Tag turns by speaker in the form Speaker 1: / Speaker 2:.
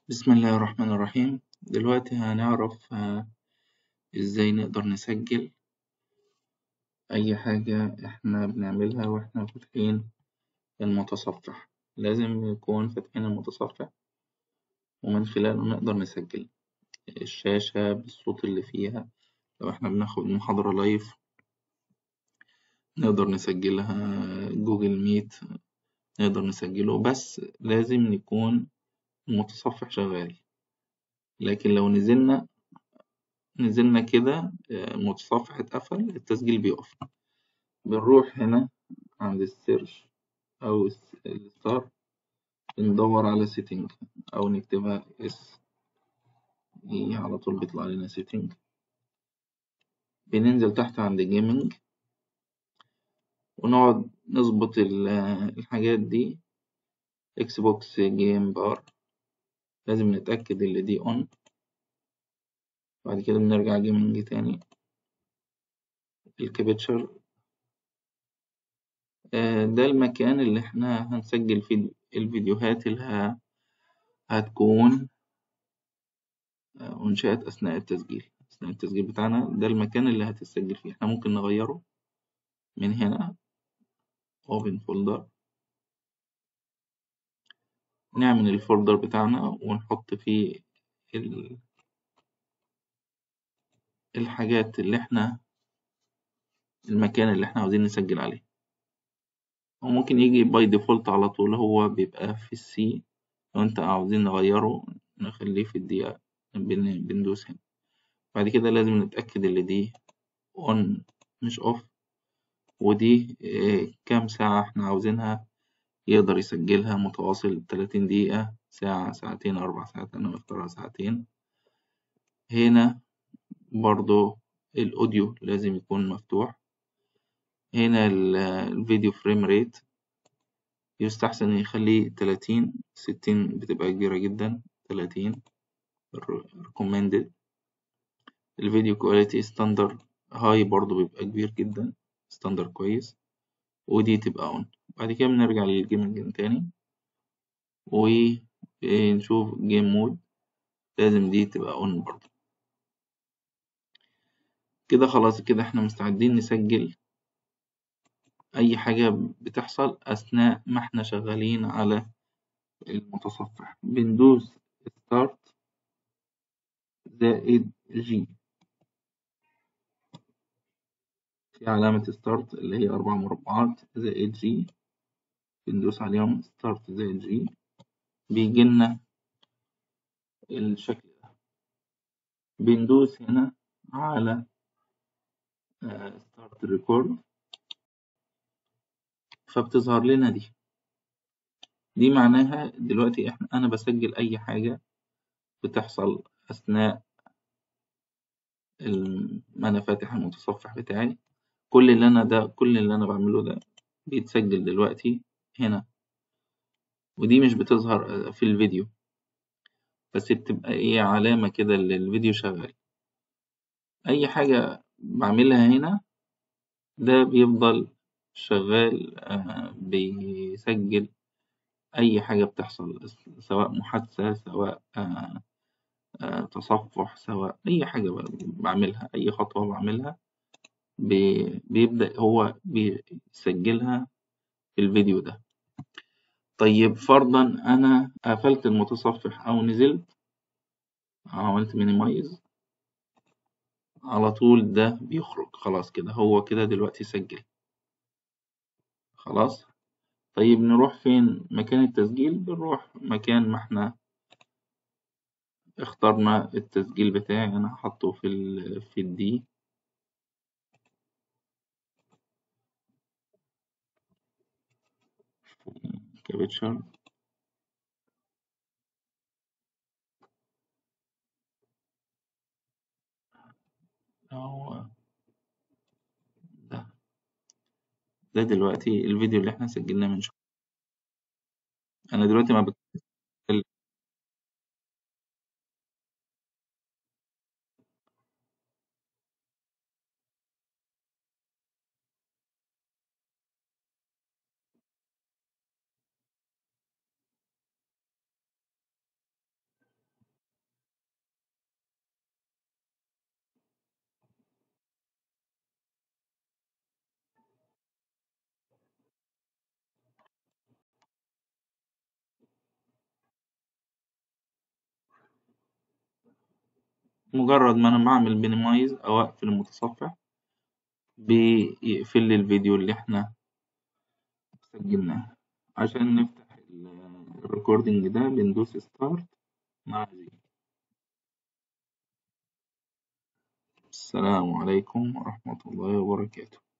Speaker 1: بسم الله الرحمن الرحيم دلوقتي هنعرف آه، ازاي نقدر نسجل أي حاجة احنا بنعملها واحنا فاتحين المتصفح لازم يكون فاتحين المتصفح ومن خلاله نقدر نسجل الشاشة بالصوت اللي فيها لو احنا بناخد محاضرة لايف نقدر نسجلها جوجل ميت نقدر نسجله بس لازم يكون المتصفح شغال لكن لو نزلنا نزلنا كده المتصفح اتقفل التسجيل بيقف بنروح هنا عند السيرش أو الستار ندور على سيتنج أو نكتبها اس اي على طول بيطلع لنا سيتنج بننزل تحت عند جيمنج ونقعد نظبط الحاجات دي اكس بوكس جيم بار لازم نتأكد اللي دي اون بعد كده بنرجع جيمنج تاني الكابتشر ده المكان اللي احنا هنسجل فيه الفيديوهات اللي هتكون أنشئت أثناء التسجيل أثناء التسجيل بتاعنا ده المكان اللي هتسجل فيه احنا ممكن نغيره من هنا open folder نعمل الفولدر بتاعنا ونحط فيه الحاجات اللي احنا المكان اللي احنا عاوزين نسجل عليه وممكن يجي باي ديفولت على طول هو بيبقى في السي لو انت عاوزين نغيره نخليه في الدقيقة بندوس هنا بعد كده لازم نتأكد اللي دي on مش off ودي كام ساعة احنا عاوزينها يقدر يسجلها متواصل تلاتين دقيقة ساعة ساعتين أربع ساعات أنا بختارها ساعتين هنا برضو الأوديو لازم يكون مفتوح هنا الفيديو فريم ريت يستحسن يخليه تلاتين ستين بتبقى كبيرة جدا تلاتين recommended الفيديو كواليتي ستاندر هاي برضو بيبقى كبير جدا ستاندر كويس ودي تبقى اون بعد كده بنرجع للجيمنج تاني ونشوف جيم مود لازم دي تبقى اون برضو كده خلاص كده احنا مستعدين نسجل أي حاجة بتحصل أثناء ما احنا شغالين على المتصفح بندوس ستارت زائد جي في علامة ستارت اللي هي أربع مربعات زائد جي بندوس عليهم ستارت زائد جي بيجيلنا الشكل ده بندوس هنا على ستارت ريكورد فبتظهر لنا دي دي معناها دلوقتي احنا انا بسجل اي حاجة بتحصل اثناء ما انا فاتح المتصفح بتاعي كل اللي انا ده كل اللي انا بعمله ده بيتسجل دلوقتي هنا ودي مش بتظهر في الفيديو بس بتبقى ايه علامة كده اللي الفيديو شغال اي حاجة بعملها هنا ده بيفضل شغال بيسجل أي حاجة بتحصل سواء محادثة سواء تصفح سواء أي حاجة بعملها أي خطوة بعملها بيبدأ هو بيسجلها في الفيديو ده طيب فرضا أنا قفلت المتصفح أو نزلت عملت مينيمايز على طول ده بيخرج خلاص كده هو كده دلوقتي سجل خلاص طيب نروح فين مكان التسجيل بنروح مكان ما احنا اخترنا التسجيل بتاعي انا حاطه في ال في الدي كابتشر هو ده ده دلوقتي الفيديو اللي احنا سجلناه من شوية انا دلوقتي ما بتكلم مجرد ما أنا بعمل مينيمايز أو أقفل المتصفح بيقفل لي الفيديو اللي إحنا سجلناه عشان نفتح الريكوردينج ده بندوس ستارت مع زي السلام عليكم ورحمة الله وبركاته